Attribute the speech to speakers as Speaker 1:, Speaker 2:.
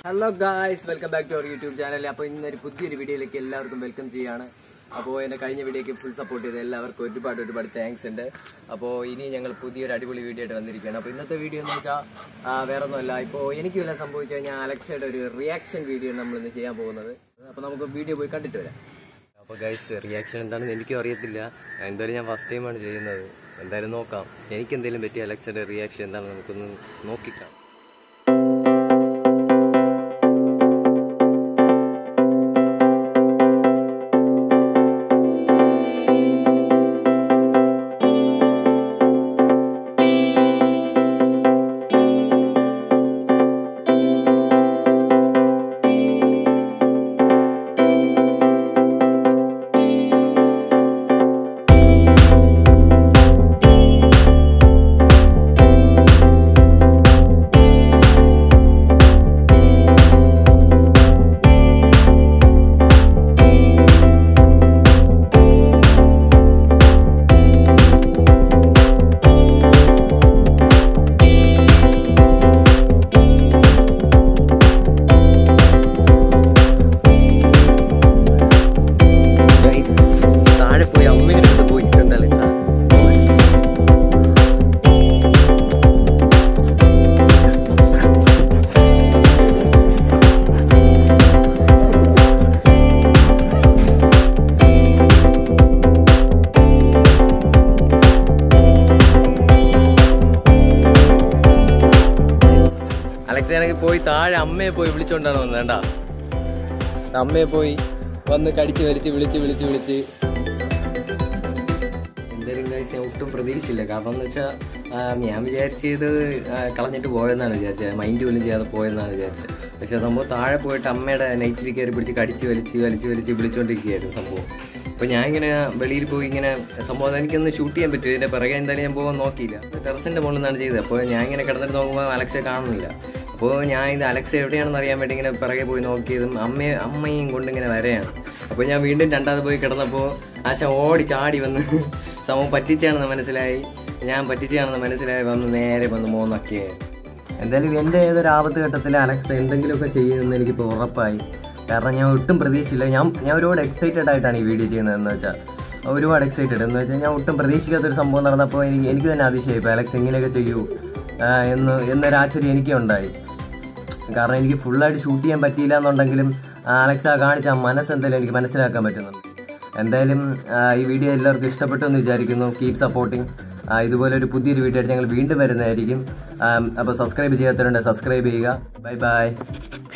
Speaker 1: hello guys welcome back to our YouTube channel അപ്പോൾ ഇന്നൊരു പുതിയൊരു വീഡിയോയിലേക്ക് എല്ലാവർക്കും വെൽക്കം ചെയ്യാണ് അപ്പോൾ എൻ്റെ കഴിഞ്ഞ വീഡിയോക്ക് ഫുൾ സപ്പോർട്ട് ചെയ്ത എല്ലാവർക്കും ഒരുപാട് ഒരുപാട് താങ്ക്സ് ഉണ്ട് അപ്പോൾ ഇനി ഞങ്ങൾ പുതിയൊരു അടിപൊളി വീഡിയോ ആയിട്ട് വന്നിരിക്കുകയാണ് അപ്പോൾ ഇന്നത്തെ വീഡിയോ എന്ന് വെച്ചാൽ വേറെ ഒന്നുമല്ല ഇപ്പോൾ എനിക്ക് വല്ല സംഭവിച്ചു കഴിഞ്ഞാൽ അലക്സയുടെ ഒരു റിയാക്ഷൻ വീഡിയോ നമ്മൾ ഇന്ന് ചെയ്യാൻ പോകുന്നത് അപ്പോൾ നമുക്ക് വീഡിയോ പോയി കണ്ടിട്ട് വരാം അപ്പോൾ ഗൈസ് റിയാക്ഷൻ എന്താണെന്ന് എനിക്കും അറിയത്തില്ല എന്തായാലും ഞാൻ ഫസ്റ്റ് ടൈമാണ് ചെയ്യുന്നത് എന്തായാലും നോക്കാം എനിക്ക് എന്തെങ്കിലും പറ്റിയ അലക്സയുടെ റിയാക്ഷൻ എന്താണെന്ന് നമുക്കൊന്ന് നോക്കിക്കാം താഴെ പോയി അമ്മയുടെ അടുത്ത് പോയിട്ടുണ്ടല്ലേ സാർ അലക്സാണെങ്കിൽ പോയി താഴെ അമ്മയെ പോയി വിളിച്ചോണ്ടാണ് വന്നത് വേണ്ട അമ്മയെ പോയി വന്ന് കടിച്ച് വലിച്ച് വിളിച്ച് വിളിച്ച് വിളിച്ച് എന്തായാലും guys ഞാൻ ഒട്ടും പ്രതീക്ഷിച്ചില്ല കാരണം എന്ന് വെച്ചാൽ ഞാൻ വിചാരിച്ചത് ആ, കളഞ്ഞിട്ട് പോയെന്നാണ് വിചാരിച്ചത് മൈൻഡ് പോലും ചെയ്യാതെ പോയെന്നാണ് വിചാരിച്ചത് പക്ഷെ സംഭവം താഴെ പോയിട്ട് അമ്മയുടെ നൈറ്റിൽ കയറി പിടിച്ച് കടിച്ച് വലിച്ച് വലിച്ച് വലിച്ച് വിളിച്ചോണ്ടിരിക്കുകയായിരുന്നു സംഭവം അപ്പോൾ ഞാൻ ഇങ്ങനെ വെളിയിൽ പോയി ഇങ്ങനെ സംഭവം എനിക്കൊന്ന് ഷൂട്ട് ചെയ്യാൻ പറ്റും ഇതിന്റെ പിറകെ എന്തായാലും ഞാൻ പോകാൻ നോക്കിയില്ല ടെറസിന്റെ മുകളിൽ നിന്നാണ് ചെയ്തത് അപ്പോൾ ഞാൻ ഇങ്ങനെ കിടന്നിട്ട് നോക്കുമ്പോൾ അലക്സയെ കാണുന്നില്ല അപ്പോൾ ഞാൻ ഇത് അലക്സ എവിടെയാണെന്ന് അറിയാൻ വേണ്ടി ഇങ്ങനെ പിറകെ പോയി നോക്കിയതും അമ്മയെ അമ്മയും കൊണ്ട് ഇങ്ങനെ വരെയാണ് അപ്പോൾ ഞാൻ വീണ്ടും രണ്ടാമത് പോയി കിടന്നപ്പോൾ ആശ ഓടി ചാടി വന്ന് സമയം പറ്റിച്ചാണെന്ന് മനസ്സിലായി ഞാൻ പറ്റിച്ചാണെന്ന് മനസ്സിലായി വന്ന് നേരെ വന്ന് മോന്നൊക്കെയായി എന്തായാലും എൻ്റെ ഏതൊരു ആപത്ത് ഘട്ടത്തിൽ അലക്സ എന്തെങ്കിലുമൊക്കെ ചെയ്യുമെന്ന് എനിക്കിപ്പോൾ ഉറപ്പായി കാരണം ഞാൻ ഒട്ടും പ്രതീക്ഷിച്ചില്ല ഞാൻ ഞാൻ ഒരുപാട് എക്സൈറ്റഡ് ആയിട്ടാണ് ഈ വീഡിയോ ചെയ്യുന്നതെന്ന് വെച്ചാൽ ഒരുപാട് എക്സൈറ്റഡ് എന്ന് വെച്ചാൽ ഞാൻ ഒട്ടും പ്രതീക്ഷിക്കാത്തൊരു സംഭവം നടന്നപ്പോൾ എനിക്ക് എനിക്ക് തന്നെ അതിശയമായി ഇപ്പോൾ അലക്സ് ഇങ്ങനെയൊക്കെ ചെയ്യൂ ആ, എന്ന് എന്നൊരു ആശ്ചര്യം എനിക്കും ഉണ്ടായി കാരണം എനിക്ക് ഫുള്ളായിട്ട് ഷൂട്ട് ചെയ്യാൻ പറ്റിയില്ല എന്നുണ്ടെങ്കിലും അലക്സ കാണിച്ച ആ മനസ്സ് എന്തായാലും എനിക്ക് മനസ്സിലാക്കാൻ പറ്റുന്നുണ്ട് എന്തായാലും ആ, ഈ വീഡിയോ എല്ലാവർക്കും ഇഷ്ടപ്പെട്ടു എന്ന് വിചാരിക്കുന്നു കീപ് സപ്പോർട്ടിങ് ഇതുപോലെ ഒരു പുതിയൊരു വീഡിയോ ആയിട്ട് ഞങ്ങൾ വീണ്ടും വരുന്നതായിരിക്കും അപ്പോൾ സബ്സ്ക്രൈബ് ചെയ്യാത്തവരുണ്ട് സബ്സ്ക്രൈബ് ചെയ്യുക ബൈ ബൈ